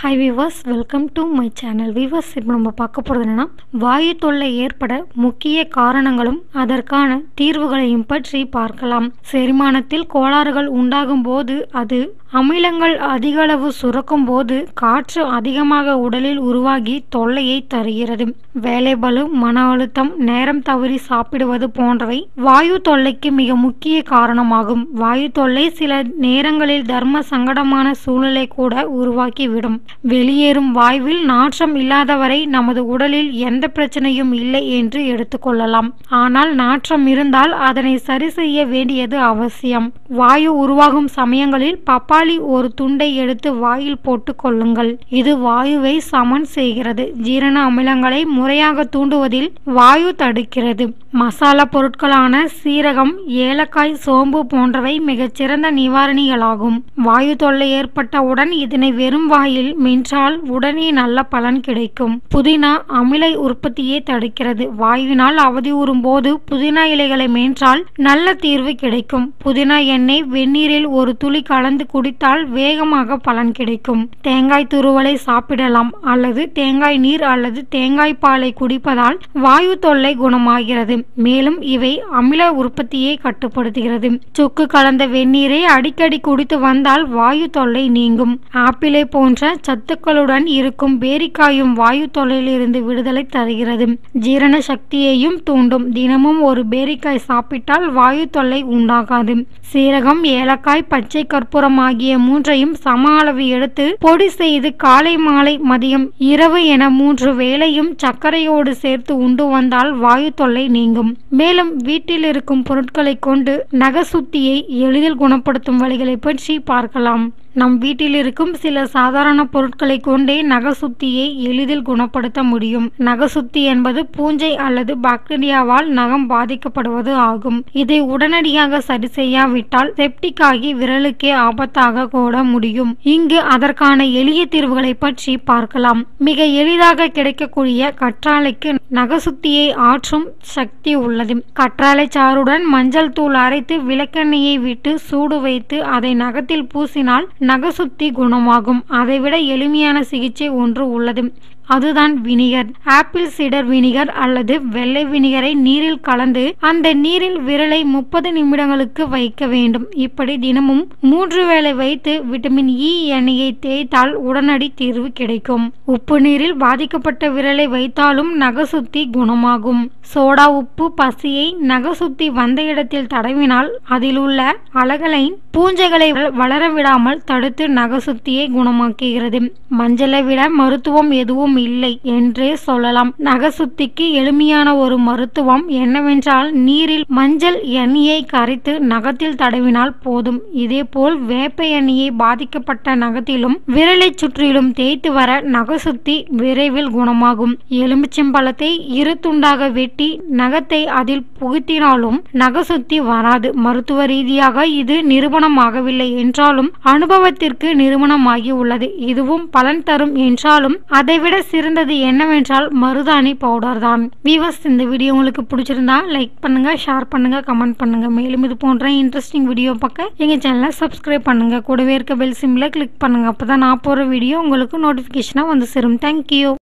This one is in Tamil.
hi viewers welcome to my channel viewers இப்போ நம்ம பார்க்க போகிறது என்னென்னா வாயு தொல்லை ஏற்பட முக்கிய காரணங்களும் அதற்கான தீர்வுகளையும் பற்றி பார்க்கலாம் செரிமானத்தில் கோளாறுகள் உண்டாகும் போது அது அமிலங்கள் அதிகளவு சுரக்கும் போது காற்று அதிகமாக உடலில் உருவாகி தொல்லையை தருகிறது வேலைபளு மன அழுத்தம் நேரம் தவறி சாப்பிடுவது போன்றவை வாயு தொல்லைக்கு மிக முக்கிய காரணமாகும் வாயு தொல்லை சில நேரங்களில் தர்ம சங்கடமான சூழ்நிலை கூட உருவாக்கிவிடும் வெளியேறும் வாயுவில் நாற்றம் இல்லாதவரை நமது உடலில் எந்த பிரச்சனையும் இல்லை என்று எடுத்துக்கொள்ளலாம் ஆனால் நாற்றம் இருந்தால் அதனை சரி செய்ய வேண்டியது அவசியம் வாயு உருவாகும் சமயங்களில் பப்பாளி ஒரு துண்டை எடுத்து வாயில் போட்டுக் கொள்ளுங்கள் இது வாயுவை சமன் செய்கிறது ஜீரண அமிலங்களை முறையாக தூண்டுவதில் வாயு தடுக்கிறது மசாலா பொருட்களான சீரகம் ஏலக்காய் சோம்பு போன்றவை மிகச்சிறந்த நிவாரணிகளாகும் வாயு தொல்லை ஏற்பட்டவுடன் இதனை வெறும் வாயில் மென்றால் உடனே நல்ல பலன் கிடைக்கும் புதினா அமில உற்பத்தியை தடுக்கிறது வாயுவினால் அவதியுறும் போது புதினா இலைகளை மேன்றால் நல்ல தீர்வு கிடைக்கும் புதினா எண்ணெய் வெந்நீரில் ஒரு துளி கலந்து குடித்தால் வேகமாக பலன் கிடைக்கும் தேங்காய் துருவலை சாப்பிடலாம் அல்லது தேங்காய் நீர் அல்லது தேங்காய் பாலை குடிப்பதால் வாயு தொல்லை குணமாகிறது மேலும் இவை அமில உற்பத்தியை கட்டுப்படுத்துகிறது சுக்கு கலந்த வெந்நீரை அடிக்கடி குடித்து வந்தால் வாயு தொல்லை நீங்கும் ஆப்பிளை போன்ற சத்துக்களுடன் இருக்கும் பேரிக்காயும் வாயு தொல்லையிலிருந்து விடுதலை தருகிறது ஜீரண சக்தியையும் தூண்டும் தினமும் ஒரு பேரிக்காய் சாப்பிட்டால் வாயு தொல்லை உண்டாகாது சீரகம் ஏலக்காய் பச்சை கற்பூரம் ஆகிய மூன்றையும் சம அளவு எடுத்து பொடி செய்து காலை மாலை மதியம் இரவு என மூன்று வேளையும் சர்க்கரையோடு சேர்த்து உண்டு வந்தால் வாயு தொல்லை நீங்கும் மேலும் வீட்டில் இருக்கும் பொருட்களை கொண்டு நகசுத்தியை எளிதில் குணப்படுத்தும் வழிகளை பற்றி பார்க்கலாம் நம் வீட்டில் இருக்கும் சில சாதாரண பொருட்களை கொண்டே நகசுத்தியை எளிதில் குணப்படுத்த முடியும் நகசுத்தி என்பது பூஞ்சை அல்லது பாக்டீரியாவால் நகம் பாதிக்கப்படுவது ஆகும் இதை உடனடியாக சரி செய்யாவிட்டால் செப்டிக் ஆகி விரலுக்கே ஆபத்தாக கூட முடியும் இங்கு அதற்கான எளிய தீர்வுகளை பற்றி பார்க்கலாம் மிக எளிதாக கிடைக்கக்கூடிய கற்றாழைக்கு நகசுத்தியை ஆற்றும் சக்தி உள்ளது கற்றாழை சாறுடன் மஞ்சள் தூள் அரைத்து விளக்கெண்ணெயை விட்டு சூடு வைத்து அதை நகத்தில் பூசினால் நகசுத்தி குணமாகும் அதைவிட எளிமையான சிகிச்சை ஒன்று உள்ளது அதுதான் வினிகர் ஆப்பிள் சிடர் வினிகர் அல்லது வெள்ளை வினிகரை நீரில் கலந்து அந்த நீரில் விரலை முப்பது நிமிடங்களுக்கு வைக்க வேண்டும் இப்படி தினமும் மூன்று வேளை வைத்து விட்டமின் இ எண்ணெயை தேய்த்தால் உடனடி தீர்வு கிடைக்கும் உப்பு நீரில் பாதிக்கப்பட்ட விரலை வைத்தாலும் நகசுத்தி குணமாகும் சோடா உப்பு பசியை நகசுத்தி வந்த இடத்தில் தடவினால் அதில் உள்ள அலகலைன் பூஞ்சைகளை வளர விடாமல் தடுத்து நகசுத்தியை குணமாக்குகிறது மஞ்சளை விட மருத்துவம் எதுவும் இல்லை என்றே சொல்லலாம் நகசுத்திக்கு எளிமையான ஒரு மருத்துவம் என்னவென்றால் நீரில் மஞ்சள் எண்ணெயை கரைத்து நகத்தில் தடவினால் போதும் இதேபோல் வேப்ப எண்ணெயை பாதிக்கப்பட்ட நகத்திலும் விரலை சுற்றிலும் தேய்த்து வர நகசுத்தி விரைவில் குணமாகும் எலுமிச்சம்பழத்தை இரு துண்டாக வெட்டி நகத்தை அதில் புகுத்தினாலும் நகசுத்தி வராது மருத்துவ ரீதியாக இது நிரூபணமாகவில்லை என்றாலும் அனுபவத்திற்கு நிரூபணமாகி உள்ளது இதுவும் பலன் தரும் என்றாலும் அதைவிட சிறந்தது என்னவென்றால் மருதாணி பவுடர் தான் வீவர்ஸ் இந்த வீடியோ உங்களுக்கு பிடிச்சிருந்தா லைக் பண்ணுங்க ஷேர் பண்ணுங்க கமெண்ட் பண்ணுங்க மேலும் இது போன்ற இன்ட்ரெஸ்டிங் வீடியோ பார்க்க எங்க சேனலை சப்ஸ்கிரைப் பண்ணுங்க கூடவே இருக்க பெல் சிம்ல கிளிக் பண்ணுங்க அப்பதான் நான் போற வீடியோ உங்களுக்கு நோட்டிபிகேஷனா வந்து சேரும் தேங்க்யூ